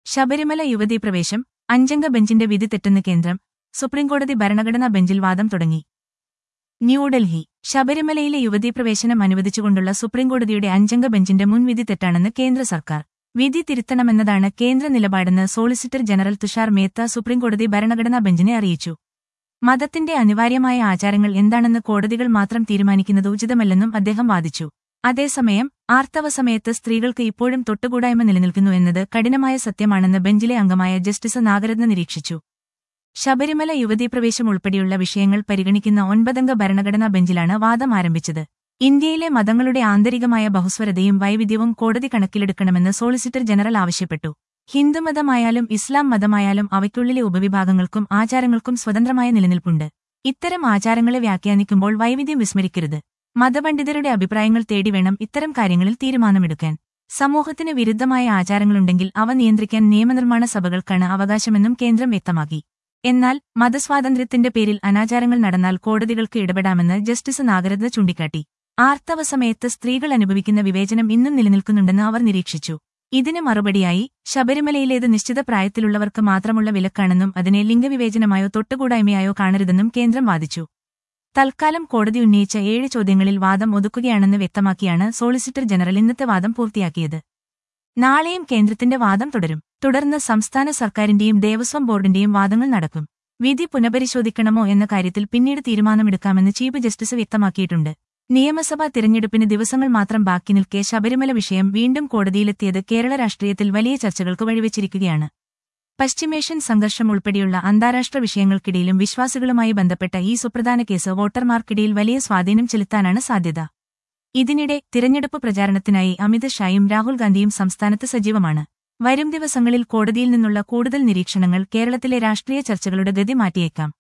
ശബരിമല യുവതീ പ്രവേശം അഞ്ചംഗ ബെഞ്ചിന്റെ വിധി തെറ്റെന്ന് കേന്ദ്രം സുപ്രീംകോടതി ഭരണഘടനാ ബെഞ്ചിൽ വാദം തുടങ്ങി ന്യൂഡൽഹി ശബരിമലയിലെ യുവതീ പ്രവേശനം അനുവദിച്ചുകൊണ്ടുള്ള സുപ്രീംകോടതിയുടെ അഞ്ചംഗ ബെഞ്ചിന്റെ മുൻവിധി തെറ്റാണെന്ന് കേന്ദ്ര സർക്കാർ വിധി തിരുത്തണമെന്നതാണ് കേന്ദ്ര നിലപാടെന്ന് സോളിസിറ്റർ ജനറൽ തുഷാർ മേത്ത സുപ്രീംകോടതി ഭരണഘടനാ ബെഞ്ചിനെ അറിയിച്ചു മതത്തിന്റെ അനിവാര്യമായ ആചാരങ്ങൾ എന്താണെന്ന് കോടതികൾ മാത്രം തീരുമാനിക്കുന്നത് ഉചിതമല്ലെന്നും അദ്ദേഹം വാദിച്ചു അതേസമയം ആർത്തവ സമയത്ത് സ്ത്രീകൾക്ക് ഇപ്പോഴും തൊട്ടുകൂടായ്മ നിലനിൽക്കുന്നു എന്നത് കഠിനമായ സത്യമാണെന്ന് ബെഞ്ചിലെ അംഗമായ ജസ്റ്റിസ് നാഗരത്ന നിരീക്ഷിച്ചു ശബരിമല യുവതീപ്രവേശം ഉൾപ്പെടെയുള്ള വിഷയങ്ങൾ പരിഗണിക്കുന്ന ഒൻപതംഗ ഭരണഘടനാ ബെഞ്ചിലാണ് വാദം ആരംഭിച്ചത് ഇന്ത്യയിലെ മതങ്ങളുടെ ആന്തരികമായ ബഹുസ്വരതയും വൈവിധ്യവും കോടതി കണക്കിലെടുക്കണമെന്ന് സോളിസിറ്റർ ജനറൽ ആവശ്യപ്പെട്ടു ഹിന്ദുമതമായാലും ഇസ്ലാം മതമായാലും അവയ്ക്കുള്ളിലെ ഉപവിഭാഗങ്ങൾക്കും ആചാരങ്ങൾക്കും സ്വതന്ത്രമായ നിലനിൽപ്പുണ്ട് ഇത്തരം ആചാരങ്ങളെ വ്യാഖ്യാനിക്കുമ്പോൾ വൈവിധ്യം വിസ്മരിക്കരുത് മതപണ്ഡിതരുടെ അഭിപ്രായങ്ങൾ തേടി വേണം ഇത്തരം കാര്യങ്ങളിൽ തീരുമാനമെടുക്കാൻ സമൂഹത്തിന് വിരുദ്ധമായ ആചാരങ്ങളുണ്ടെങ്കിൽ അവ നിയന്ത്രിക്കാൻ നിയമനിർമ്മാണ സഭകൾക്കാണ് അവകാശമെന്നും കേന്ദ്രം വ്യക്തമാക്കി എന്നാൽ മതസ്വാതന്ത്ര്യത്തിന്റെ പേരിൽ അനാചാരങ്ങൾ നടന്നാൽ കോടതികൾക്ക് ഇടപെടാമെന്ന് ജസ്റ്റിസ് നാഗരത്ന ചൂണ്ടിക്കാട്ടി ആർത്തവ സമയത്ത് സ്ത്രീകൾ അനുഭവിക്കുന്ന വിവേചനം ഇന്നും നിലനിൽക്കുന്നുണ്ടെന്ന് അവർ നിരീക്ഷിച്ചു ഇതിന് മറുപടിയായി ശബരിമലയിലേത് നിശ്ചിത പ്രായത്തിലുള്ളവർക്ക് മാത്രമുള്ള വിലക്കാണെന്നും അതിനെ ലിംഗവിവേചനമായോ തൊട്ടുകൂടായ്മയായോ കാണരുതെന്നും കേന്ദ്രം വാദിച്ചു തൽക്കാലം കോടതി ഉന്നയിച്ച ഏഴ് ചോദ്യങ്ങളിൽ വാദം ഒതുക്കുകയാണെന്ന് വ്യക്തമാക്കിയാണ് സോളിസിറ്റർ ജനറൽ ഇന്നത്തെ വാദം പൂർത്തിയാക്കിയത് നാളെയും കേന്ദ്രത്തിന്റെ വാദം തുടരും തുടർന്ന് സംസ്ഥാന സർക്കാരിന്റെയും ദേവസ്വം ബോർഡിന്റെയും വാദങ്ങൾ നടക്കും വിധി പുനഃപരിശോധിക്കണമോ എന്ന കാര്യത്തിൽ പിന്നീട് തീരുമാനമെടുക്കാമെന്ന് ചീഫ് ജസ്റ്റിസ് വ്യക്തമാക്കിയിട്ടുണ്ട് നിയമസഭാ തിരഞ്ഞെടുപ്പിന് ദിവസങ്ങൾ മാത്രം ബാക്കി നിൽക്കെ ശബരിമല വിഷയം വീണ്ടും കോടതിയിലെത്തിയത് കേരള രാഷ്ട്രീയത്തിൽ വലിയ ചർച്ചകൾക്ക് വഴിവെച്ചിരിക്കുകയാണ് പശ്ചിമേഷ്യൻ സംഘർഷം ഉൾപ്പെടെയുള്ള അന്താരാഷ്ട്ര വിഷയങ്ങൾക്കിടയിലും വിശ്വാസികളുമായി ബന്ധപ്പെട്ട ഈ സുപ്രധാന കേസ് വോട്ടർമാർക്കിടയിൽ വലിയ സ്വാധീനം ചെലുത്താനാണ് സാധ്യത ഇതിനിടെ തിരഞ്ഞെടുപ്പ് പ്രചാരണത്തിനായി അമിത് ഷായും രാഹുൽ ഗാന്ധിയും സംസ്ഥാനത്ത് സജീവമാണ് വരും ദിവസങ്ങളിൽ കോടതിയിൽ നിന്നുള്ള കൂടുതൽ നിരീക്ഷണങ്ങൾ കേരളത്തിലെ രാഷ്ട്രീയ ചർച്ചകളുടെ ഗതി മാറ്റിയേക്കാം